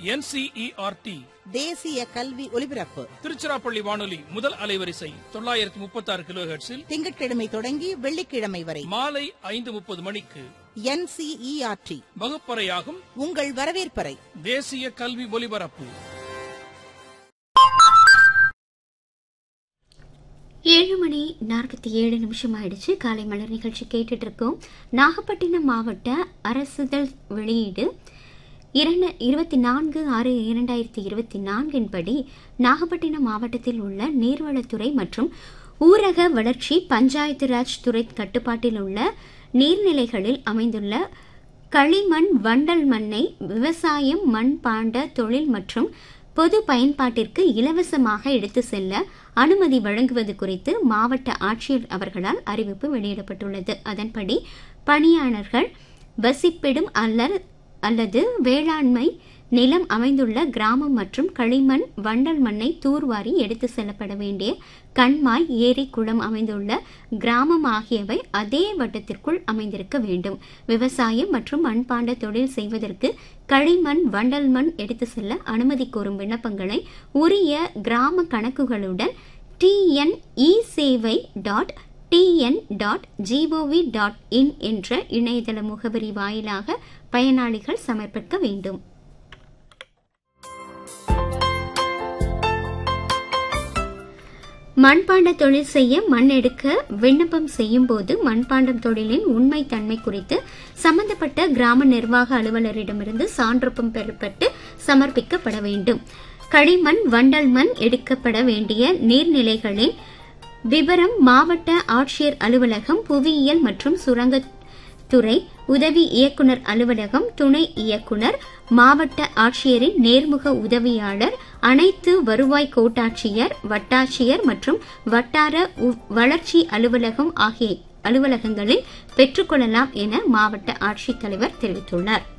NCERT தேசிய கல்வி ஒலிபரப்பு திருச்சிராப்பள்ளி வானொலி முதல் அலைவரிசை தொள்ளாயிரத்தி முப்பத்தி ஆறு கிலோ திங்கட்கிழமை தொடங்கி வெள்ளிக்கிழமை வரை மாலை ஐந்து முப்பது மணிக்கு என்சிஇஆர்டி வகுப்பறையாகும் உங்கள் வரவேற்பறை தேசிய கல்வி ஒலிபரப்பு ஏழு மணி நாற்பத்தி ஏழு நிமிஷம் ஆயிடுச்சு காலை மலர் நிகழ்ச்சி கேட்டுட்டு இருக்கோம் நாகப்பட்டினம் மாவட்ட அரசுதல் வெளியீடு இரண்டு இருபத்தி நான்கு ஆறு இரண்டாயிரத்தி இருபத்தி நான்கின் படி நாகப்பட்டினம் மாவட்டத்தில் உள்ள நீர்வளத்துறை மற்றும் ஊரக வளர்ச்சி பஞ்சாயத்து ராஜ் துறை கட்டுப்பாட்டில் உள்ள நீர்நிலைகளில் அமைந்துள்ள களிமண் வண்டல் மண்ணை விவசாயம் மண் பாண்ட தொழில் மற்றும் பொது பயன்பாட்டிற்கு இலவசமாக எடுத்து செல்ல அனுமதி வழங்குவது குறித்து மாவட்ட ஆட்சியர் அவர்களால் அறிவிப்பு வெளியிடப்பட்டுள்ளது அதன்படி பணியாளர்கள் வசிப்பிடும் அல்ல அல்லது வேளாண்மை நிலம் அமைந்துள்ள கிராமம் மற்றும் களிமண் வண்டல் மண்ணை தூர்வாரி எடுத்து செல்லப்பட வேண்டிய கண்மாய் ஏரி குளம் அமைந்துள்ள கிராமம் ஆகியவை அதே வட்டத்திற்குள் அமைந்திருக்க வேண்டும் விவசாயம் மற்றும் மண்பாண்ட தொழில் செய்வதற்கு களிமண் வண்டல் மண் எடுத்து செல்ல அனுமதி கோரும் விண்ணப்பங்களை உரிய கிராம கணக்குகளுடன் டிஎன்இ சேவை dot TN dot gov dot in என்ற இணையதள முகவரி வாயிலாக பயனாளிகள் சமர்ப்பிக்க வேண்டும் மண்பாண்ட தொழில் செய்ய மண் எடுக்க விண்ணப்பம் செய்யும் போது மண்பாண்டம் தொழிலின் உண்மை தன்மை குறித்து சம்பந்தப்பட்ட கிராம நிர்வாக அலுவலரிடமிருந்து சான்றொப்பம் பெறப்பட்டு சமர்ப்பிக்கப்பட வேண்டும் களிமண் வண்டல் மண் எடுக்கப்பட வேண்டிய நீர்நிலைகளின் விவரம் மாவட்ட ஆட்சியர் அலுவலகம் புவியியல் மற்றும் சுரங்கத்துறை உதவி இயக்குனர் அலுவலகம் துணை இயக்குனர் மாவட்ட ஆட்சியரின் நேர்முக உதவியாளர் அனைத்து வருவாய் கோட்டாட்சியர் வட்டாட்சியர் மற்றும் வட்டார வளர்ச்சி அலுவலகம் ஆகிய அலுவலகங்களில் பெற்றுக்கொள்ளலாம் என மாவட்ட ஆட்சித்தலைவர் தெரிவித்துள்ளார்